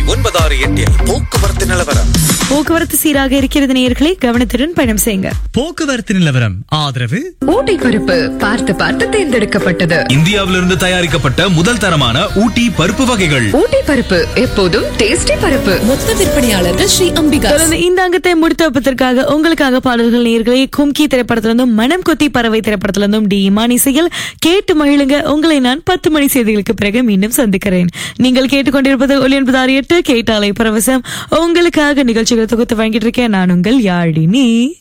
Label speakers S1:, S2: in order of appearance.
S1: ஒன்பதாறு எட்டில் போக்குவரத்து நிலவரம்
S2: போக்குவரத்து சீராக இருக்கிறது நேயர்களே கவனத்துடன் பயணம் செய்யுங்க
S3: போக்குவரத்து நிலவரம் ஆதரவு
S4: ஊட்டி பருப்பு பார்த்து பார்த்து தேர்ந்தெடுக்கப்பட்டது
S5: இந்தியாவிலிருந்து தயாரிக்கப்பட்ட முதல் தரமான ஊட்டி பருப்பு வகைகள்
S4: ஊட்டி பருப்பு எப்போதும் டேஸ்டி பருப்பு
S6: மொத்த விற்பனையாளர்கள் ஸ்ரீ அம்பிகா
S2: தொடர்ந்து இந்த அங்கத்தை முடித்து வைப்பதற்காக உங்களுக்காக பாடல்கள் நேயர்களே கும்கி திரைப்படத்திலிருந்தும் மனம் கொத்தி பறவை திரைப்படத்திலிருந்தும் டி இமான் இசையில் கேட்டு மகிழுங்க உங்களை நான் பத்து மணி செய்திகளுக்கு பிறகு மீண்டும் சந்திக்கிறேன் நீங்கள் கேட்டுக்கொண்டிருப்பது ஒலி என்பது ஆறு எட்டு கேட்டாலை பரவசம் உங்களுக்காக நிகழ்ச்சிகளை தொகுத்து வழங்கிட்டு இருக்கேன் நான் உங்கள் யாழினி